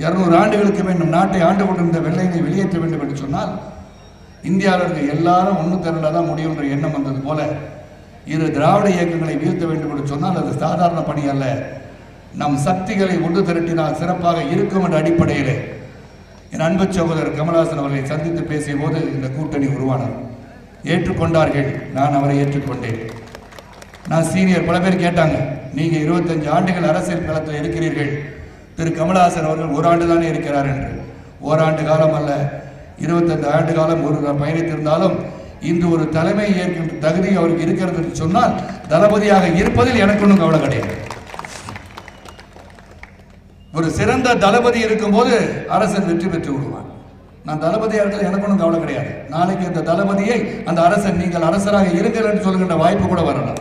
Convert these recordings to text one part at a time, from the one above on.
இருநூறு ஆண்டுகளுக்கு மேல் நம் நாட்டை ஆண்டு கொண்டிருந்த வெள்ளையனை வெளியேற்ற வேண்டும் என்று சொன்னால் இந்தியாவில் இருக்க எல்லாரும் ஒன்று திரண்டா தான் முடியுன்ற எண்ணம் வந்தது போல இரு திராவிட இயக்கங்களை வீழ்த்த வேண்டும் என்று சொன்னால் அது சாதாரண பணி அல்ல நம் சக்திகளை ஒன்று திரட்டினால் சிறப்பாக இருக்கும் என்ற அடிப்படையிலே என் அன்பு சகோதரர் கமலஹாசன் அவர்களை சந்தித்து பேசிய போது இந்த கூட்டணி உருவானது ஏற்றுக்கொண்டார்கள் நான் அவரை ஏற்றுக்கொண்டேன் நான் சீனியர் பல பேர் கேட்டாங்க நீங்க இருபத்தஞ்சு ஆண்டுகள் அரசியல் களத்தில் இருக்கிறீர்கள் திரு கமலஹாசன் அவர்கள் ஒரு ஆண்டு தானே இருக்கிறார் என்று ஓராண்டு காலம் அல்ல இருபத்தஞ்சு ஆண்டு காலம் ஒரு பயணித்திருந்தாலும் இன்று ஒரு தலைமை ஏற்கின்ற தகுதி அவருக்கு இருக்கிறது என்று சொன்னால் தளபதியாக இருப்பதில் எனக்கு ஒன்றும் கவலை கிடையாது ஒரு சிறந்த தளபதி இருக்கும்போது அரசன் வெற்றி பெற்று விடுவான் நான் தளபதியாக இருக்கிறது எனக்கு ஒன்றும் கவலை கிடையாது நாளைக்கு அந்த தளபதியை அந்த அரசன் நீங்கள் அரசராக இருங்கள் என்று சொல்லுகின்ற வாய்ப்பு கூட வரலாம்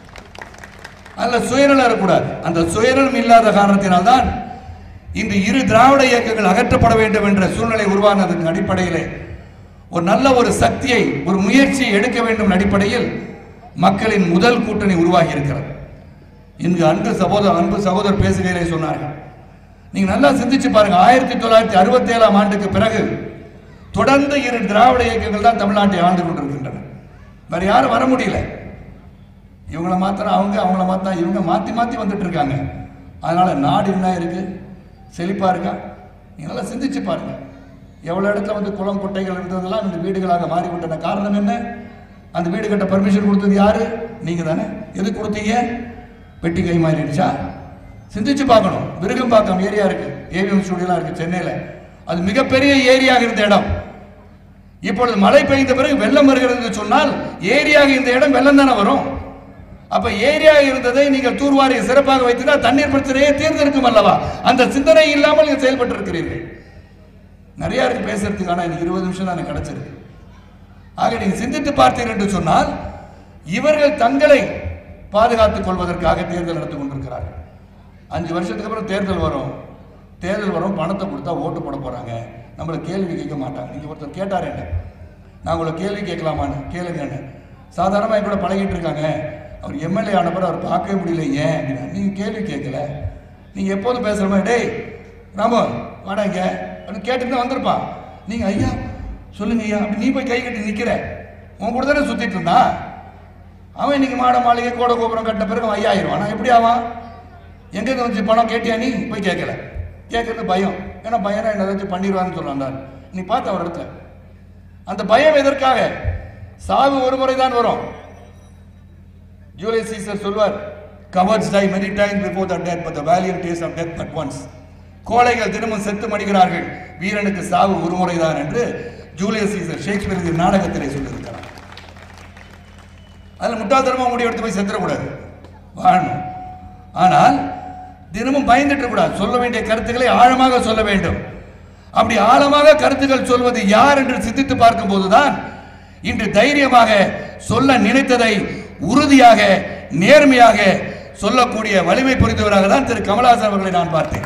அதில் சுயநலம் இருக்கக்கூடாது அந்த சுயநலம் இல்லாத காரணத்தினால்தான் இந்த இரு திராவிட இயக்கங்கள் அகற்றப்பட வேண்டும் என்ற சூழ்நிலை உருவானதன் அடிப்படையிலே ஒரு நல்ல ஒரு சக்தியை ஒரு முயற்சியை எடுக்க வேண்டும் என்ற அடிப்படையில் மக்களின் முதல் கூட்டணி உருவாகி இருக்கிறது இங்கு அன்பு சகோதரர் அன்பு சகோதரர் பேசுகையிலே சொன்னார்கள் நீங்க நல்லா சிந்திச்சு பாருங்க ஆயிரத்தி தொள்ளாயிரத்தி அறுபத்தி ஏழாம் ஆண்டுக்கு பிறகு தொடர்ந்து இரு திராவிட இயக்கங்கள் தான் தமிழ்நாட்டை ஆண்டு கொண்டிருக்கின்றன வேற யாரும் வர முடியல இவங்கள மாத்திரம் அவங்க அவங்கள மாத்திரம் இவங்க மாத்தி மாத்தி வந்துட்டு இருக்காங்க அதனால நாடு என்ன இருக்கு செழிப்பா இருக்கா நீங்க நல்லா சிந்திச்சு பாருங்க எவ்வளவு இடத்துல வந்து குளம் குட்டைகள் இருந்ததெல்லாம் இந்த வீடுகளாக மாறிவிட்டன காரணம் என்ன அந்த வீடு கட்ட பர்மிஷன் கொடுத்தது யாரு நீங்க தானே எது கொடுத்தீங்க வெட்டி கை மாறிடுச்சா சிந்திச்சு பார்க்கணும் விருகம்பாக்கம் ஏரியா இருக்கு ஏவிஎம் ஸ்டுடியோலாம் இருக்கு சென்னையில அது மிகப்பெரிய ஏரியாக இருந்த இடம் இப்பொழுது மழை பெய்த பிறகு வெள்ளம் வருகிறது என்று சொன்னால் ஏரியாக இந்த இடம் வெள்ளம் தானே வரும் அப்ப ஏரியா இருந்ததை நீங்கள் தூர்வாரி சிறப்பாக வைத்திருந்தால் தண்ணீர் பிரச்சனையே தீர்ந்திருக்கும் அல்லவா அந்த சிந்தனை இல்லாமல் நீங்கள் செயல்பட்டு இருக்கிறீர்கள் நிறைய இருக்கு பேசுறதுக்கு ஆனா எனக்கு இருபது நிமிஷம் தான் கிடைச்சிருக்கு ஆக நீங்க சிந்தித்து பார்த்தீர்கள் என்று சொன்னால் இவர்கள் தங்களை பாதுகாத்துக் கொள்வதற்காக தேர்தல் நடத்தி கொண்டிருக்கிறார்கள் அஞ்சு வருஷத்துக்கு அப்புறம் தேர்தல் வரும் தேர்தல் வரும் பணத்தை கொடுத்தா ஓட்டு போட போறாங்க நம்மளை கேள்வி கேட்க மாட்டாங்க நீங்க ஒருத்தர் கேட்டார் என்ன நான் உங்களை கேள்வி கேட்கலாமான்னு கேளுங்கன்னு சாதாரணமாக என் கூட பழகிட்டு இருக்காங்க அவர் எம்எல்ஏ ஆன பிறகு அவர் பார்க்கவே முடியல ஏன் அப்படின்னா நீங்கள் கேள்வி கேட்கல நீங்கள் எப்போதும் பேசுகிற மாதிரி டேய் ராமு வாடா இங்க அப்படின்னு கேட்டுட்டு தான் வந்திருப்பான் நீங்கள் ஐயா சொல்லுங்க ஐயா அப்படி நீ போய் கை கட்டி நிற்கிற உன் கூட தானே சுற்றிட்டு இருந்தான் அவன் இன்னைக்கு மாட மாளிகை கோட கோபுரம் கட்ட பிறகு அவன் ஐயாயிரம் ஆனால் எப்படி ஆவான் எங்கேருந்து வந்துச்சு பணம் கேட்டியா நீ போய் கேட்கல கேட்கறது பயம் ஏன்னா பயம் என்ன ஏதாச்சும் பண்ணிடுவான்னு சொன்னான் நீ பார்த்த ஒரு இடத்துல அந்த பயம் எதற்காக சாவு ஒரு முறை தான் வரும் ஜூலை சீசர் சொல்வார் cowards die many time before the death but the valiant taste of death but once கோழைகள் தினமும் செத்து மடிகிறார்கள் வீரனுக்கு சாவு ஒரு முறைதான் என்று ஜூலியஸ் சீசர் ஷேக்ஸ்பியர் நாடகத்திலே சொல்லியிருக்கிறார் அதில் முட்டாள்தனமா முடி எடுத்து போய் செத்துடக்கூடாது வாழணும் ஆனால் தினமும் பயந்துட்டு கூடாது சொல்ல வேண்டிய கருத்துக்களை ஆழமாக சொல்ல வேண்டும் அப்படி ஆழமாக கருத்துக்கள் சொல்வது யார் என்று சிந்தித்து பார்க்கும் போதுதான் இன்று தைரியமாக சொல்ல நினைத்ததை உறுதியாக நேர்மையாக சொல்லக்கூடிய வலிமை புரிந்தவராக தான் திரு கமலஹாசன் அவர்களை நான் பார்த்தேன்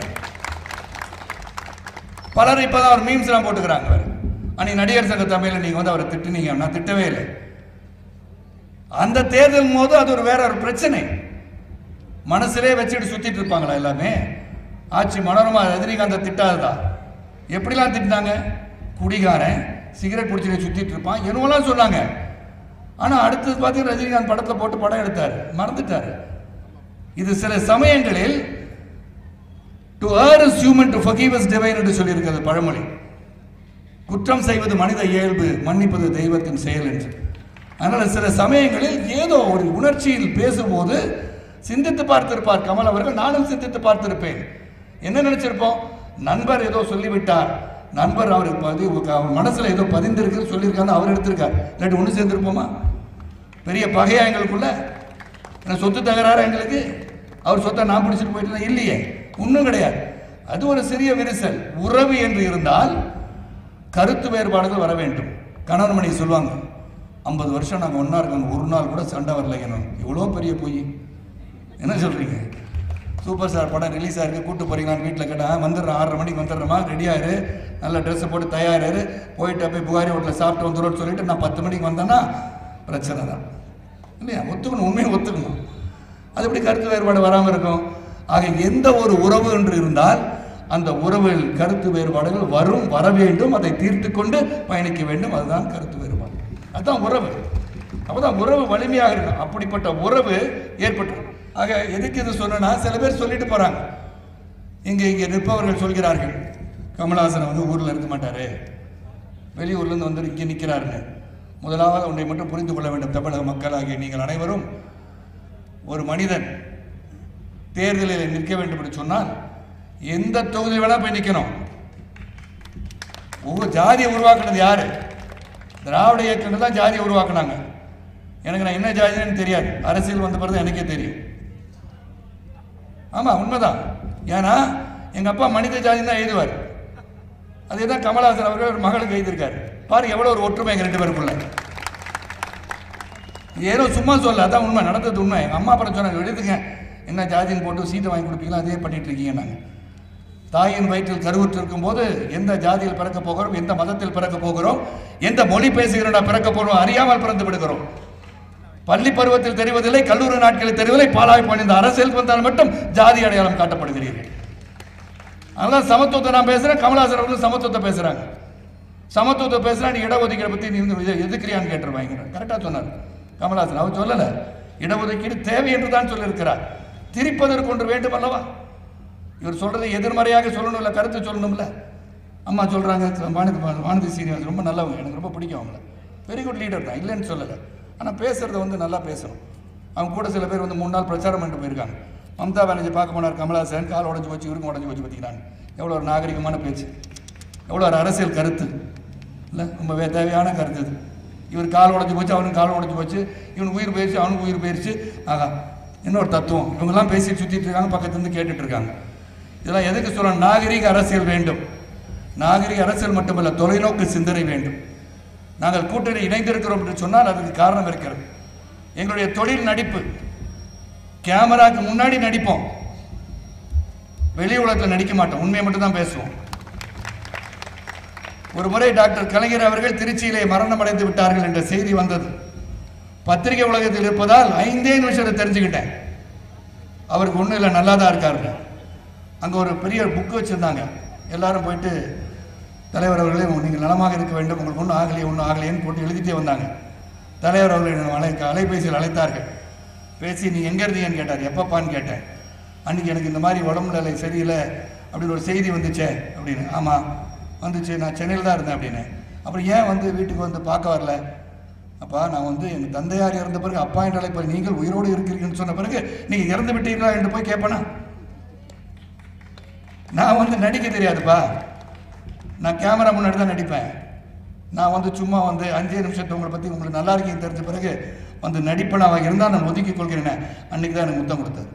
பலர் இப்பதான் அவர் மீம்ஸ் எல்லாம் போட்டுக்கிறாங்க அவர். அன்னைக்கு நடிகர் சங்க தமிழில் நீங்க வந்து அவரை திட்டுனீங்க நான் திட்டவே இல்லை அந்த தேர்தல் போது அது ஒரு வேற ஒரு பிரச்சனை மனசுலே வச்சுட்டு சுத்திட்டு இருப்பாங்களா எல்லாமே ஆட்சி மனோரமா ரஜினிகாந்தை திட்டாததா எப்படிலாம் திட்டினாங்க குடிகாரன் சிகரெட் பிடிச்சிட்டு சுத்திட்டு இருப்பான் என்னவெல்லாம் சொன்னாங்க ஆனா அடுத்தது பார்த்தீங்கன்னா ரஜினிகாந்த் படத்துல போட்டு படம் எடுத்தார் மறந்துட்டார் இது சில சமயங்களில் to err is human to forgive is divine என்று சொல்லியிருக்கிறது பழமொழி குற்றம் செய்வது மனித இயல்பு மன்னிப்பது தெய்வத்தின் செயல் என்று அதனால சில சமயங்களில் ஏதோ ஒரு உணர்ச்சியில் பேசும்போது சிந்தித்து பார்த்திருப்பார் கமல் அவர்கள் நானும் சிந்தித்து பார்த்திருப்பேன் என்ன நினைச்சிருப்போம் நண்பர் ஏதோ சொல்லிவிட்டார் நண்பர் அவர் பதி அவர் மனசுல ஏதோ பதிந்திருக்கு சொல்லியிருக்காரு அவர் எடுத்திருக்கார் இல்லாட்டி ஒன்று சேர்ந்திருப்போமா பெரிய பகையா எங்களுக்குள்ள என்ன சொத்து தகராறு எங்களுக்கு அவர் சொத்தை நான் பிடிச்சிட்டு போயிட்டு இல்லையே ஒன்றும் கிடையாது அது ஒரு சிறிய விரிசல் உறவு என்று இருந்தால் கருத்து வேறுபாடுகள் வர வேண்டும் கணவன் மணி சொல்லுவாங்க ஐம்பது வருஷம் நாங்கள் ஒன்றா இருக்கோங்க ஒரு நாள் கூட சண்டை வரல என்ன இவ்வளோ பெரிய பொய் என்ன சொல்கிறீங்க சூப்பர் ஸ்டார் படம் ரிலீஸ் ஆயிருக்கு கூட்டு போறீங்களான்னு வீட்டில் கேட்டால் வந்துடுறேன் ஆறரை மணிக்கு வந்துடுறேமா ரெடியாயிரு நல்ல ட்ரெஸ்ஸை போட்டு தயாராரு போயிட்டு போய் புகாரி ஹோட்டலில் சாப்பிட்டு வந்துடும்னு சொல்லிட்டு நான் பத்து மணிக்கு வந்தேன்னா பிரச்சனை தான் இல்லையா ஒத்துக்கணும் உண்மையை ஒத்துக்கணும் அது எப்படி கருத்து வேறுபாடு வராமல் இருக்கும் ஆக எந்த ஒரு உறவு என்று இருந்தால் அந்த உறவில் கருத்து வேறுபாடுகள் வரும் வர வேண்டும் அதை தீர்த்து கொண்டு பயணிக்க வேண்டும் அதுதான் கருத்து வேறுபாடு அதுதான் உறவு அப்பதான் உறவு வலிமையாக இருக்கும் அப்படிப்பட்ட உறவு ஏற்பட்டு ஆக எதுக்கு இது சொன்னா சில பேர் சொல்லிட்டு போறாங்க இங்க இங்க நிற்பவர்கள் சொல்கிறார்கள் கமலஹாசன் வந்து ஊர்ல இருக்க மாட்டாரு வெளியூர்ல இருந்து வந்து இங்கே நிற்கிறாருன்னு முதலாவது ஒன்றை மட்டும் புரிந்து கொள்ள வேண்டும் தமிழக மக்களாகிய நீங்கள் அனைவரும் ஒரு மனிதன் தேர்தலில் நிற்க வேண்டும் என்று சொன்னால் எந்த தொகுதி வேணா போய் நிற்கணும் ஒவ்வொரு ஜாதியை உருவாக்குனது யாரு திராவிட இயக்கங்கள் தான் ஜாதியை உருவாக்குனாங்க எனக்கு நான் என்ன ஜாதின்னு தெரியாது அரசியல் வந்த பிறகு எனக்கே தெரியும் ஆமா உண்மைதான் ஏன்னா எங்க அப்பா மனித ஜாதின்னு தான் எழுதுவார் அதே தான் கமலஹாசன் அவர்கள் ஒரு மகளுக்கு எழுதியிருக்காரு பாரு எவ்வளவு ஒரு ஒற்றுமை எங்க ரெண்டு பேருக்குள்ள இது ஏதோ சும்மா சொல்ல அதான் உண்மை நடந்தது உண்மை எங்கள் அம்மா அப்புறம் சொன்னாங்க எழுதுங்க என்ன ஜாதின்னு போட்டு சீட்டை வாங்கி கொடுப்பீங்களா அதே பண்ணிட்டு இருக்கீங்க நாங்கள் தாயின் வயிற்றில் கருவுற்று இருக்கும்போது எந்த ஜாதியில் பிறக்க போகிறோம் எந்த மதத்தில் பிறக்க போகிறோம் எந்த மொழி பேசுகிறோம் பிறக்க போகிறோம் அறியாமல் பிறந்து விடுகிறோம் பள்ளி பருவத்தில் தெரிவதில்லை கல்லூரி நாட்களில் தெரிவதில்லை பாலாய் பணிந்த அரசியல் வந்தால் மட்டும் ஜாதி அடையாளம் காட்டப்படுகிறீர்கள் அதெல்லாம் சமத்துவத்தை நான் பேசுறேன் கமலஹாசன் அவர்களும் சமத்துவத்தை பேசுறாங்க சமத்துவத்தை பேசுறா நீ இடஒதுக்கீடு பத்தி நீ வந்து எது- எதுக்குறியான்னு கேட்டுருவாங்க கரெக்டா சொன்னார் கமலஹாசன் அவர் சொல்லல இடஒதுக்கீடு தேவை என்று தான் சொல்லியிருக்கிறார் திரிப்பதற்கு ஒன்று வேண்டும் அல்லவா இவர் சொல்றதை எதிர்மறையாக சொல்லணும் இல்ல கருத்து சொல்லணும்ல அம்மா சொல்றாங்க வானதி வானதி சீனிவாஸ் ரொம்ப நல்லவங்க எனக்கு ரொம்ப பிடிக்கும் அவங்கள வெரி குட் லீடர் தான் இல்லைன்னு சொல்லலை ஆனா பேசுறத வந்து நல்லா பேசணும் அவங்க கூட சில பேர் வந்து மூணு நாள் பிரச்சாரம் பண்ணிட்டு போயிருக்காங்க மம்தா பானர்ஜி பார்க்க போனார் கமலஹாசன் கால் உடஞ்சி போச்சு இவருக்கும் உடஞ்சி போச்சு பார்த்தீங்களான்னு எவ்வளோ ஒரு நாகரிகமான பேச்சு எவ்வளோ ஒரு அரசியல் கருத்து இல்லை ரொம்ப வே- தேவையான கருத்து இது இவர் கால் உடஞ்சி போச்சு அவனுக்கு கால் உடஞ்சி போச்சு இவனுக்கு உயிர் போயிடுச்சு அவனுக்கு உயிர் போயிடுச்சு ஆகா இன்னொரு தத்துவம் இவங்கெல்லாம் பேசி சுற்றிட்டு இருக்காங்க பக்கத்துலேருந்து கேட்டுட்டு இருக்காங்க இதெல்லாம் எதுக்கு சொல்ல நாகரிக அரசியல் வேண்டும் நாகரிக அரசியல் மட்டுமல்ல தொலைநோக்கு சிந்தனை வேண்டும் நாங்கள் கூட்டணி இணைந்திருக்கிறோம் என்று சொன்னால் அதுக்கு காரணம் இருக்கிறது எங்களுடைய தொழில் நடிப்பு கேமராக்கு முன்னாடி நடிப்போம் வெளி உலகத்தில் நடிக்க மாட்டோம் உண்மையை மட்டும் தான் பேசுவோம் ஒரு முறை டாக்டர் கலைஞர் அவர்கள் திருச்சியிலே மரணம் அடைந்து விட்டார்கள் என்ற செய்தி வந்தது பத்திரிகை உலகத்தில் இருப்பதால் ஐந்தே நிமிஷத்தை தெரிஞ்சுக்கிட்டேன் அவருக்கு ஒன்றும் இல்லை நல்லா தான் இருக்காருங்க அங்கே ஒரு பெரிய புக்கு வச்சுருந்தாங்க எல்லாரும் போயிட்டு தலைவர் அவர்களே நீங்கள் நலமாக இருக்க வேண்டும் உங்களுக்கு ஒன்றும் ஆகலையே ஒன்றும் ஆகலையேன்னு போட்டு எழுதிட்டே வந்தாங்க தலைவர் அவர்களை என்னை அழை அலைபேசியில் அழைத்தார்கள் பேசி நீ எங்கே இருந்தீங்கன்னு கேட்டார் எப்பப்பான்னு கேட்டேன் அன்றைக்கி எனக்கு இந்த மாதிரி உடம்புல நிலை சரியில்லை அப்படின்னு ஒரு செய்தி வந்துச்சே அப்படின்னு ஆமாம் வந்துச்சு நான் சென்னையில் தான் இருந்தேன் அப்படின்னு அப்புறம் ஏன் வந்து வீட்டுக்கு வந்து பார்க்க வரல அப்பா நான் வந்து எங்கள் தந்தையார் இறந்த பிறகு அப்பா என்ற அழைப்பு நீங்கள் உயிரோடு இருக்கிறீங்கன்னு சொன்ன பிறகு நீங்கள் இறந்து விட்டீர்களா என்று போய் கேட்பேனா நான் வந்து நடிக்க தெரியாதுப்பா நான் கேமரா முன்னாடி தான் நடிப்பேன் நான் வந்து சும்மா வந்து அஞ்சே நிமிஷத்தை உங்களை பற்றி உங்களுக்கு நல்லா இருக்கீங்க தெரிஞ்ச பிறகு வந்து நடிப்பனாக இருந்தால் நான் ஒதுக்கிக் கொள்கிறேன் அன்னைக்கு தான் எனக்கு முத்தம் கொடுத்தாரு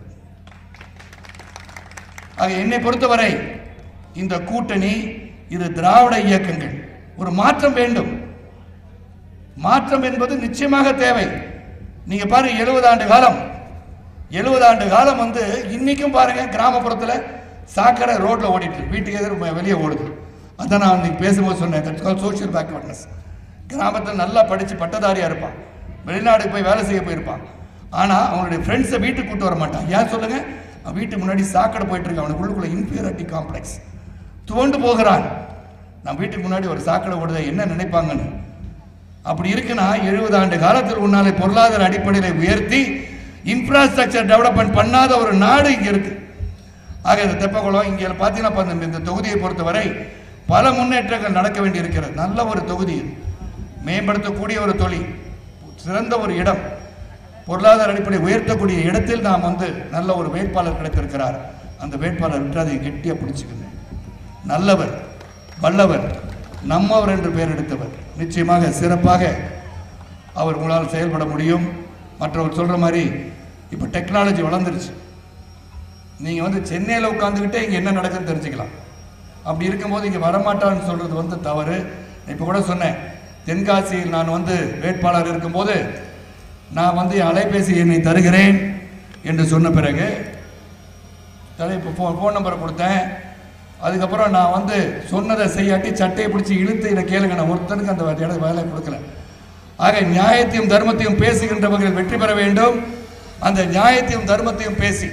ஆக என்னை பொறுத்தவரை இந்த கூட்டணி இது திராவிட இயக்கங்கள் ஒரு மாற்றம் வேண்டும் மாற்றம் என்பது நிச்சயமாக தேவை நீங்க பாருங்க எழுபது ஆண்டு காலம் எழுபது ஆண்டு காலம் வந்து இன்னைக்கும் பாருங்க கிராமப்புறத்துல சாக்கடை ரோட்ல ஓடிட்டு இருக்கு. வீட்டுக்கு எதிர வெளியே ஓடுது அதான் நான் இன்னைக்கு பேசும்போது சொன்னேன் தட்ஸ் கால் சோஷியல் பேக்வர்ட்னஸ் கிராமத்தில் நல்லா படிச்சு பட்டதாரியா இருப்பான் வெளிநாடுக்கு போய் வேலை செய்ய போயிருப்பான் ஆனா அவனுடைய ஃப்ரெண்ட்ஸை வீட்டுக்கு கூட்டு வர மாட்டான் ஏன் சொல்லுங்க அவன் வீட்டுக்கு முன்னாடி சாக்கடை போயிட்டு இருக்கு அவனுக்கு உள்ளுக்குள்ள இன்ஃபீரியாரிட்டி காம்ப்ளெக்ஸ் துவண்டு போகிறான் நம்ம வீட்டுக்கு முன்னாடி ஒரு சாக்கடை ஓடுதை என்ன நினைப்பாங்கன்னு அப்படி இருக்குன்னா எழுபது ஆண்டு காலத்தில் உன்னாலே பொருளாதார அடிப்படையில் உயர்த்தி இன்ஃப்ராஸ்ட்ரக்சர் டெவலப்மெண்ட் பண்ணாத ஒரு நாடு இங்க இருக்கு ஆக இந்த தெப்பக்குளம் இங்கே பார்த்தீங்கன்னா இப்ப இந்த- இந்த தொகுதியை பொறுத்தவரை பல முன்னேற்றங்கள் நடக்க வேண்டி இருக்கிறது நல்ல ஒரு தொகுதி இது மேம்படுத்தக்கூடிய ஒரு தொழில் சிறந்த ஒரு இடம் பொருளாதார அடிப்படை உயர்த்தக்கூடிய இடத்தில் நாம் வந்து நல்ல ஒரு வேட்பாளர் கிடைத்திருக்கிறார் அந்த வேட்பாளர் விட்டு அதை கெட்டியாக பிடிச்சிக்கணும் நல்லவர் வல்லவர் நம்மவர் என்று பெயர் எடுத்தவர் நிச்சயமாக சிறப்பாக அவர் உங்களால் செயல்பட முடியும் மற்றவர் சொல்ற மாதிரி இப்போ டெக்னாலஜி வளர்ந்துருச்சு நீங்கள் வந்து சென்னையில் உட்காந்துக்கிட்டே இங்கே என்ன நடக்குதுன்னு தெரிஞ்சுக்கலாம் அப்படி இருக்கும்போது இங்கே வரமாட்டான்னு சொல்றது வந்து தவறு இப்போ கூட சொன்னேன் தென்காசியில் நான் வந்து வேட்பாளர் இருக்கும்போது நான் வந்து என் அலைபேசி எண்ணை தருகிறேன் என்று சொன்ன பிறகு தலை இப்போ ஃபோன் ஃபோன் நம்பரை கொடுத்தேன் அதுக்கப்புறம் நான் வந்து சொன்னதை செய்யாட்டி சட்டையை பிடிச்சி இழுத்து இதை கேளுங்க நான் ஒருத்தனுக்கு அந்த இட வேலை கொடுக்கல ஆக நியாயத்தையும் தர்மத்தையும் பேசுகின்றவர்கள் வெற்றி பெற வேண்டும் அந்த நியாயத்தையும் தர்மத்தையும் பேசி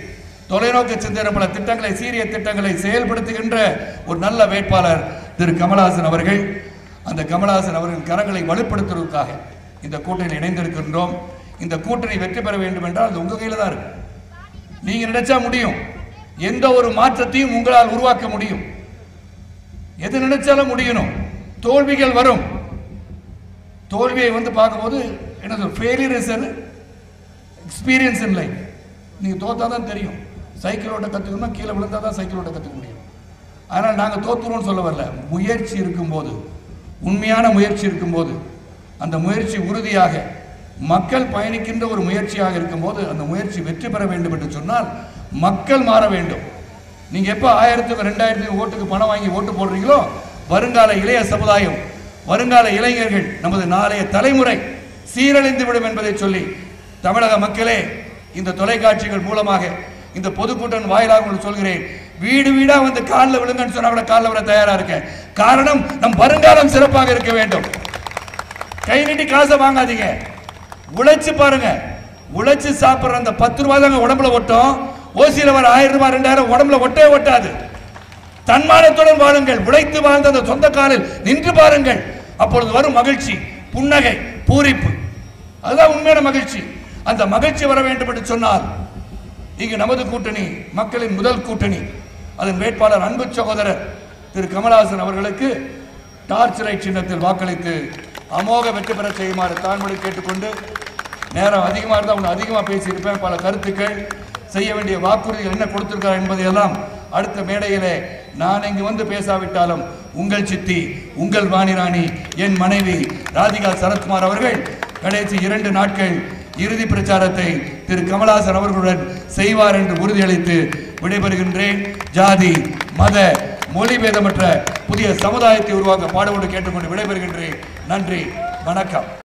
தொலைநோக்கு சிந்தனை பல திட்டங்களை சீரிய திட்டங்களை செயல்படுத்துகின்ற ஒரு நல்ல வேட்பாளர் திரு கமலஹாசன் அவர்கள் அந்த கமலஹாசன் அவர்களின் கரங்களை வலுப்படுத்துவதற்காக இந்த கூட்டணியில் இணைந்திருக்கின்றோம் இந்த கூட்டணி வெற்றி பெற வேண்டும் என்றால் அது உங்க கையில தான் இருக்கு நீங்க நினைச்சா முடியும் எந்த ஒரு மாற்றத்தையும் உங்களால் உருவாக்க முடியும் எது நினைச்சாலும் முடியணும் தோல்விகள் வரும் தோல்வியை வந்து பார்க்கும்போது என்ன சொல் failure is experience in life நீங்கள் தோத்தா தான் தெரியும் சைக்கிளோட கற்றுக்கணும்னா கீழே விழுந்தா தான் சைக்கிளோட கற்றுக்க முடியும் அதனால் நாங்கள் தோத்துருவோம்னு சொல்ல வரல முயற்சி இருக்கும்போது உண்மையான முயற்சி இருக்கும்போது அந்த முயற்சி உறுதியாக மக்கள் பயணிக்கின்ற ஒரு முயற்சியாக இருக்கும்போது அந்த முயற்சி வெற்றி பெற வேண்டும் என்று சொன்னால் மக்கள் மாற வேண்டும் நீங்க எப்ப ஆயிரத்துக்கு ரெண்டாயிரத்துக்கு ஓட்டுக்கு பணம் வாங்கி ஓட்டு போடுறீங்களோ வருங்கால இளைய சமுதாயம் வருங்கால இளைஞர்கள் நமது நாளைய தலைமுறை சீரழிந்து விடும் என்பதை சொல்லி தமிழக மக்களே இந்த தொலைக்காட்சிகள் மூலமாக இந்த பொதுக்கூட்டம் வாயிலாக உங்களுக்கு சொல்கிறேன் வீடு வீடா வந்து காலில் விழுங்கன்னு சொன்னா கூட காலில் விட தயாரா இருக்கேன் காரணம் நம் வருங்காலம் சிறப்பாக இருக்க வேண்டும் கை நீட்டி காசை வாங்காதீங்க உழைச்சு பாருங்க உழைச்சு சாப்பிடுற அந்த பத்து ரூபாய் தாங்க உடம்புல ஒட்டும் ஓசியில வர ஆயிரம் ரூபாய் ரெண்டாயிரம் உடம்புல ஒட்டவே ஒட்டாது தன்மானத்துடன் வாழுங்கள் உழைத்து வாழ்ந்த அந்த சொந்த காலில் நின்று பாருங்கள் அப்பொழுது வரும் மகிழ்ச்சி புன்னகை பூரிப்பு அதுதான் உண்மையான மகிழ்ச்சி அந்த மகிழ்ச்சி வர வேண்டும் என்று சொன்னால் இங்கு நமது கூட்டணி மக்களின் முதல் கூட்டணி அதன் வேட்பாளர் அன்பு சகோதரர் திரு கமலஹாசன் அவர்களுக்கு டார்ச் லைட் சின்னத்தில் வாக்களித்து அமோக வெற்றி பெற செய்யுமாறு தாழ்மொழி கேட்டுக்கொண்டு நேரம் அதிகமாக இருந்தால் ஒன்று அதிகமாக பேசியிருப்பேன் பல கருத்துக்கள் செய்ய வேண்டிய வாக்குறுதிகள் என்ன கொடுத்திருக்கார் என்பதையெல்லாம் அடுத்த மேடையிலே நான் இங்கு வந்து பேசாவிட்டாலும் உங்கள் சித்தி உங்கள் வாணிராணி என் மனைவி ராதிகா சரத்குமார் அவர்கள் கடைசி இரண்டு நாட்கள் இறுதி பிரச்சாரத்தை திரு கமலஹாசன் அவர்களுடன் செய்வார் என்று உறுதியளித்து விடைபெறுகின்றேன் ஜாதி மத மொழி பேதமற்ற புதிய சமுதாயத்தை உருவாக்க பாடுபட்டு கேட்டுக்கொண்டு விடைபெறுகின்றேன் நன்றி வணக்கம்